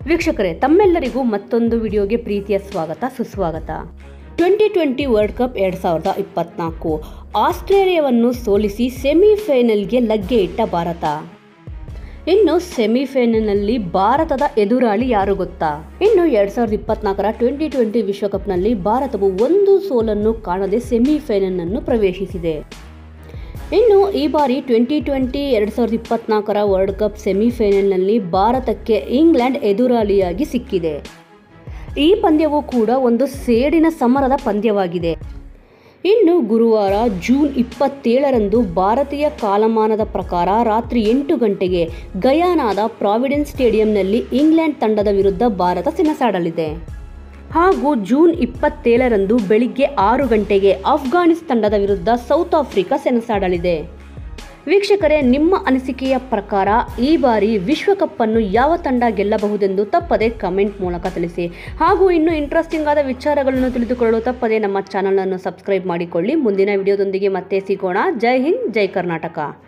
ವೀಕ್ಷಕರೇ ತಮ್ಮೆಲ್ಲರಿಗೂ ಮತ್ತೊಂದು ವಿಡಿಯೋಗೆ ಪ್ರೀತಿಯ ಸ್ವಾಗತ ಸುಸ್ವಾಗತ ಟ್ವೆಂಟಿ ಟ್ವೆಂಟಿ ವರ್ಲ್ಡ್ ಕಪ್ ಎರಡು ಸಾವಿರದ ಇಪ್ಪತ್ನಾಲ್ಕು ಆಸ್ಟ್ರೇಲಿಯಾವನ್ನು ಸೋಲಿಸಿ ಸೆಮಿಫೈನಲ್ಗೆ ಲಗ್ಗೆ ಇಟ್ಟ ಭಾರತ ಇನ್ನು ಸೆಮಿಫೈನಲ್ನಲ್ಲಿ ಭಾರತದ ಎದುರಾಳಿ ಯಾರು ಗೊತ್ತಾ ಇನ್ನು ಎರಡ್ ಸಾವಿರದ ಇಪ್ಪತ್ನಾಲ್ಕರ ಟ್ವೆಂಟಿ ಟ್ವೆಂಟಿ ವಿಶ್ವಕಪ್ನಲ್ಲಿ ಭಾರತವು ಒಂದು ಸೋಲನ್ನು ಕಾಣದೆ ಸೆಮಿಫೈನಲ್ನನ್ನು ಪ್ರವೇಶಿಸಿದೆ ಇನ್ನು ಈ ಬಾರಿ ಟ್ವೆಂಟಿ ಟ್ವೆಂಟಿ ಎರಡು ಸಾವಿರದ ಇಪ್ಪತ್ನಾಲ್ಕರ ವರ್ಲ್ಡ್ ಕಪ್ ಸೆಮಿಫೈನಲ್ನಲ್ಲಿ ಭಾರತಕ್ಕೆ ಇಂಗ್ಲೆಂಡ್ ಎದುರಾಳಿಯಾಗಿ ಸಿಕ್ಕಿದೆ ಈ ಪಂದ್ಯವು ಕೂಡ ಒಂದು ಸೇಡಿನ ಸಮರದ ಪಂದ್ಯವಾಗಿದೆ ಇನ್ನು ಗುರುವಾರ ಜೂನ್ ಇಪ್ಪತ್ತೇಳರಂದು ಭಾರತೀಯ ಕಾಲಮಾನದ ಪ್ರಕಾರ ರಾತ್ರಿ ಎಂಟು ಗಂಟೆಗೆ ಗಯಾನಾದ ಪ್ರಾವಿಡೆನ್ಸ್ ಸ್ಟೇಡಿಯಂನಲ್ಲಿ ಇಂಗ್ಲೆಂಡ್ ತಂಡದ ವಿರುದ್ಧ ಭಾರತ ಸೆಣಸಾಡಲಿದೆ ಹಾಗೂ ಜೂನ್ ಇಪ್ಪತ್ತೇಳರಂದು ಬೆಳಿಗ್ಗೆ ಆರು ಗಂಟೆಗೆ ಆಫ್ಘಾನಿಸ್ತಾನ ತಂಡದ ವಿರುದ್ಧ ಸೌತ್ ಆಫ್ರಿಕಾ ಸೆಣಸಾಡಲಿದೆ ವೀಕ್ಷಕರೇ ನಿಮ್ಮ ಅನಿಸಿಕೆಯ ಪ್ರಕಾರ ಈ ಬಾರಿ ವಿಶ್ವಕಪ್ ಅನ್ನು ಯಾವ ತಂಡ ಗೆಲ್ಲಬಹುದೆಂದು ತಪ್ಪದೆ ಕಮೆಂಟ್ ಮೂಲಕ ತಿಳಿಸಿ ಹಾಗೂ ಇನ್ನೂ ಇಂಟ್ರೆಸ್ಟಿಂಗ್ ಆದ ವಿಚಾರಗಳನ್ನು ತಿಳಿದುಕೊಳ್ಳಲು ತಪ್ಪದೆ ನಮ್ಮ ಚಾನಲ್ ಅನ್ನು ಸಬ್ಸ್ಕ್ರೈಬ್ ಮಾಡಿಕೊಳ್ಳಿ ಮುಂದಿನ ವಿಡಿಯೋದೊಂದಿಗೆ ಮತ್ತೆ ಸಿಗೋಣ ಜೈ ಹಿಂದ್ ಜೈ ಕರ್ನಾಟಕ